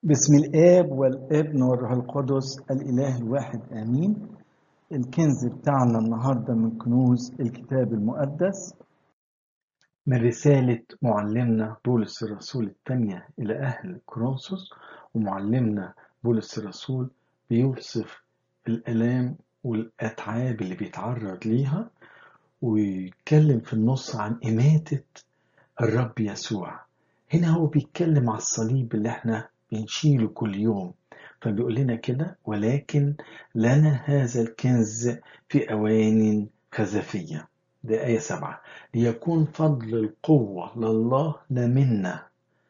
بسم الآب والابن والروح القدس الإله الواحد آمين الكنز بتاعنا النهاردة من كنوز الكتاب المقدس من رسالة معلمنا بولس الرسول الثانية إلى أهل كورنثوس ومعلمنا بولس الرسول بيوصف الآلام والأتعاب اللي بيتعرض ليها ويتكلم في النص عن إماتة الرب يسوع هنا هو بيتكلم على الصليب اللي احنا بنشيله كل يوم فبيقول لنا كده ولكن لنا هذا الكنز في أوان خزفية ده آية سبعة ليكون فضل القوة لله لا منا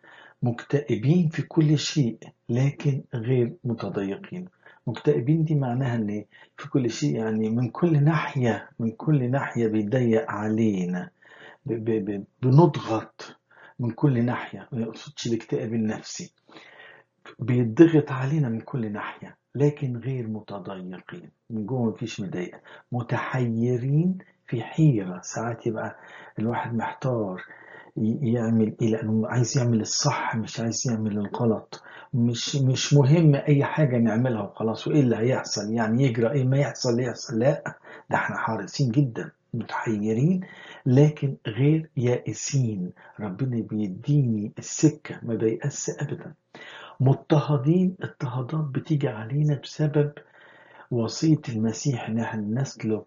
مكتئبين في كل شيء لكن غير متضايقين مكتئبين دي معناها ان في كل شيء يعني من كل ناحية من كل ناحية بيضيق علينا ب- ب- ب- بنضغط من كل ناحية ما يقصدش الاكتئاب النفسي بيضغط علينا من كل ناحية لكن غير متضايقين من جوه مفيش مضايقة متحيرين في حيرة ساعات يبقى الواحد محتار ي- يعمل ايه لانه عايز يعمل الصح مش عايز يعمل الغلط مش مش مهم اي حاجة نعملها وخلاص وايه اللي هيحصل يعني يجرى ايه ما يحصل يحصل لا ده احنا حريصين جدا متحيرين لكن غير يائسين ربنا بيديني السكة ما بيأس ابدا مضطهدين اضطهادات بتيجي علينا بسبب وصية المسيح ان احنا نسلك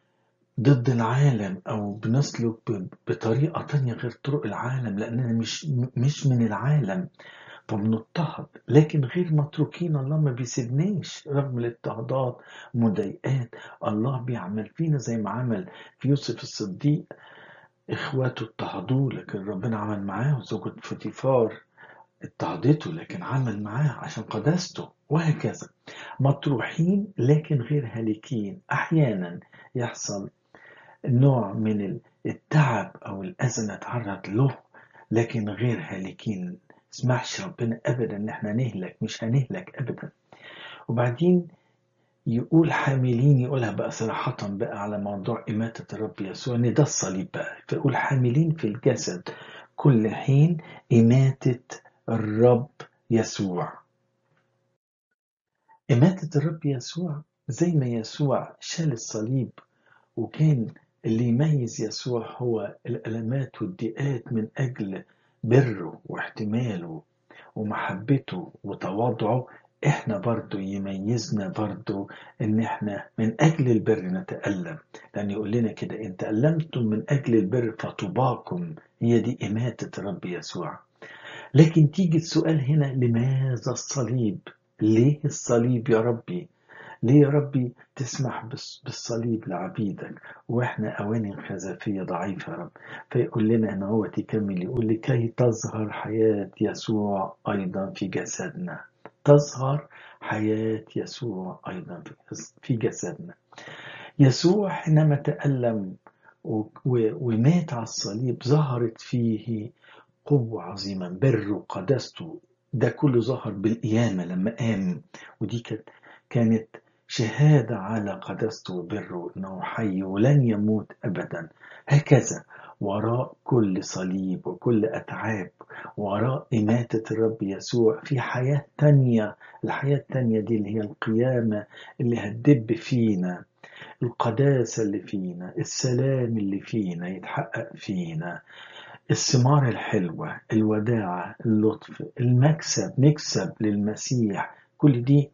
ضد العالم او بنسلك ب- بطريقة تانية غير طرق العالم لاننا مش مش من العالم فبنضطهد لكن غير متروكين الله ما بيسيبناش رغم الاضطهادات مضايقات الله بيعمل فينا زي ما عمل في يوسف الصديق اخواته اضطهدوه لكن ربنا عمل معاه وزوجة فوتيفار اضطهدته لكن عمل معاه عشان قداسته وهكذا مطروحين لكن غير هالكين احيانا يحصل نوع من التعب او الاذى نتعرض له لكن غير هالكين اسمحش ربنا ابدا ان احنا نهلك مش هنهلك ابدا وبعدين يقول حاملين يقولها بقى صراحة بقى على موضوع إماتة الرب يسوع إن ده الصليب بقى فيقول حاملين في الجسد كل حين إماتة الرب يسوع إماتة الرب يسوع زي ما يسوع شال الصليب وكان اللي يميز يسوع هو الألمات والضيقات من أجل بره واحتماله ومحبته وتواضعه احنا برضو يميزنا برضو ان احنا من اجل البر نتألم لان يقول لنا كده ان تألمتم من اجل البر فطباكم هي دي اماتة الرب يسوع لكن تيجي السؤال هنا لماذا الصليب ليه الصليب يا ربي ليه يا ربي تسمح بالص- بالصليب لعبيدك واحنا اواني خزفيه ضعيفه يا رب فيقول لنا هنا هو تكمل يقول لكي تظهر حياه يسوع ايضا في جسدنا تظهر حياه يسوع ايضا في- في جسدنا يسوع حينما تألم و- و- ومات على الصليب ظهرت فيه قوة عظيمة بر وقداسته ده كله ظهر بالقيامة لما قام ودي كانت كانت شهادة على قداسته وبره إنه حي ولن يموت أبدا هكذا وراء كل صليب وكل أتعاب وراء إماتة الرب يسوع في حياة تانية الحياة التانية دي اللي هي القيامة اللي هتدب فينا القداسة اللي فينا السلام اللي فينا يتحقق فينا الثمار الحلوة الوداعة اللطف المكسب نكسب للمسيح كل دي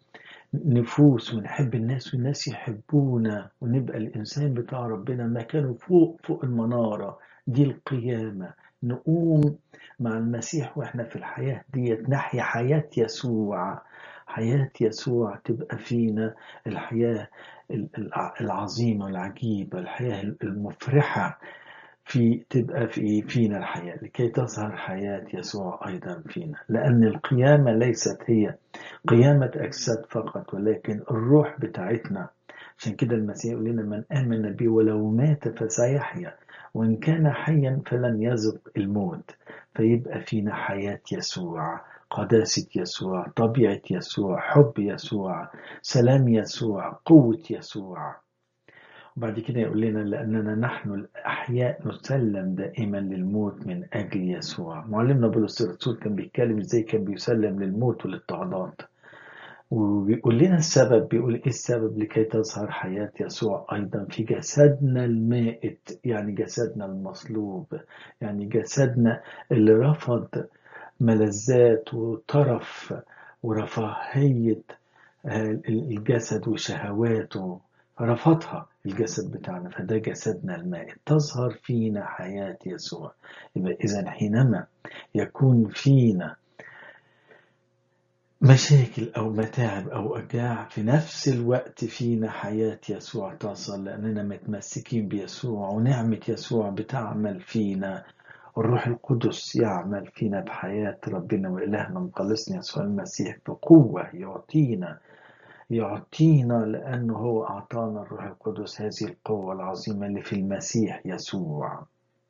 نفوس ونحب الناس والناس يحبونا ونبقى الإنسان بتاع ربنا مكانه فوق فوق المنارة دي القيامة نقوم مع المسيح واحنا في الحياة ديت نحيا حياة يسوع حياة يسوع تبقى فينا الحياة ال- الع- العظيمة العجيبة الحياة المفرحة في تبقى في فينا الحياة لكي تظهر حياة يسوع أيضا فينا لأن القيامة ليست هي قيامة أجساد فقط ولكن الروح بتاعتنا عشان كده المسيح يقول لنا من آمن بي ولو مات فسيحيا وإن كان حيا فلن يذق الموت فيبقى فينا حياة يسوع قداسة يسوع طبيعة يسوع حب يسوع سلام يسوع قوة يسوع وبعد كده يقول لنا لأننا نحن الأحياء نسلم دائما للموت من أجل يسوع معلمنا بولس الرسول كان بيتكلم إزاي كان بيسلم للموت والاضطهادات وبيقول لنا السبب بيقول ايه السبب لكي تظهر حياة يسوع ايضا في جسدنا المائت يعني جسدنا المصلوب يعني جسدنا اللي رفض ملذات وطرف ورفاهية الجسد وشهواته رفضها الجسد بتاعنا فده جسدنا المائت تظهر فينا حياة يسوع يبقى إذا حينما يكون فينا مشاكل أو متاعب أو أجاع في نفس الوقت فينا حياة يسوع تصل لأننا متمسكين بيسوع ونعمة يسوع بتعمل فينا الروح القدس يعمل فينا بحياة ربنا وإلهنا مخلصنا يسوع المسيح بقوة يعطينا يعطينا لأنه هو أعطانا الروح القدس هذه القوة العظيمة اللي في المسيح يسوع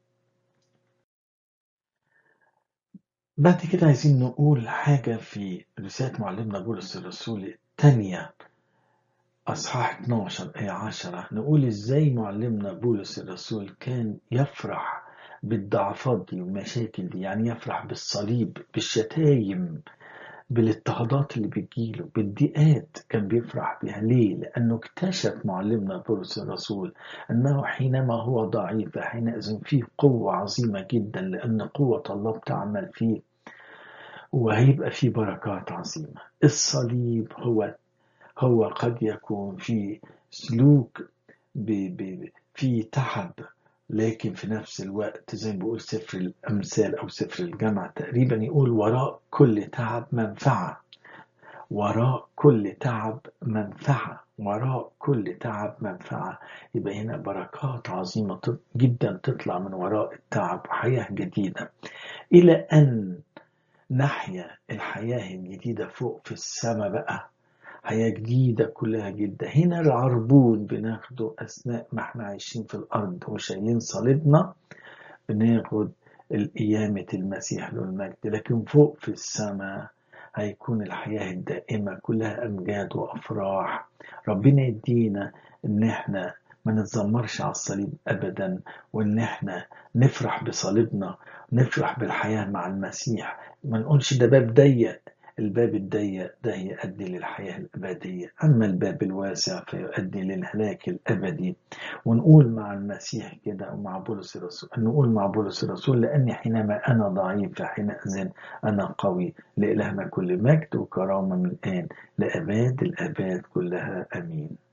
بعد كده عايزين نقول حاجة في رسالة معلمنا بولس الرسول الثانية أصحاح 12 آية 10 نقول إزاي معلمنا بولس الرسول كان يفرح بالضعفات دي والمشاكل دي يعني يفرح بالصليب بالشتايم بالاضطهادات اللي بتجيله بالضيقات كان بيفرح بها ليه؟ لأنه اكتشف معلمنا بولس الرسول أنه حينما هو ضعيف حينئذ فيه قوة عظيمة جدا لأن قوة الله بتعمل فيه وهيبقى فيه بركات عظيمة الصليب هو هو قد يكون في سلوك في تعب لكن في نفس الوقت زي ما بيقول سفر الأمثال أو سفر الجامعة تقريبا يقول وراء كل تعب منفعة وراء كل تعب منفعة وراء كل تعب منفعة يبقى هنا بركات عظيمة جدا تطلع من وراء التعب حياة جديدة إلى أن نحيا الحياة الجديدة فوق في السماء بقى حياة جديدة كلها جدا هنا العربون بناخده أثناء ما احنا عايشين في الأرض وشايلين صليبنا بناخد القيامة المسيح له المجد لكن فوق في السماء هيكون الحياة الدائمة كلها أمجاد وأفراح ربنا يدينا إن احنا ما نتذمرش على الصليب أبدا وإن احنا نفرح بصليبنا نفرح بالحياة مع المسيح ما نقولش ده باب ضيق الباب الضيق ده يؤدي للحياة الأبدية أما الباب الواسع فيؤدي للهلاك الأبدي ونقول مع المسيح كده ومع بولس الرسول نقول مع بولس الرسول لأني حينما أنا ضعيف فحينئذ أنا قوي لإلهنا كل مجد وكرامة من الآن لأباد الآباد كلها أمين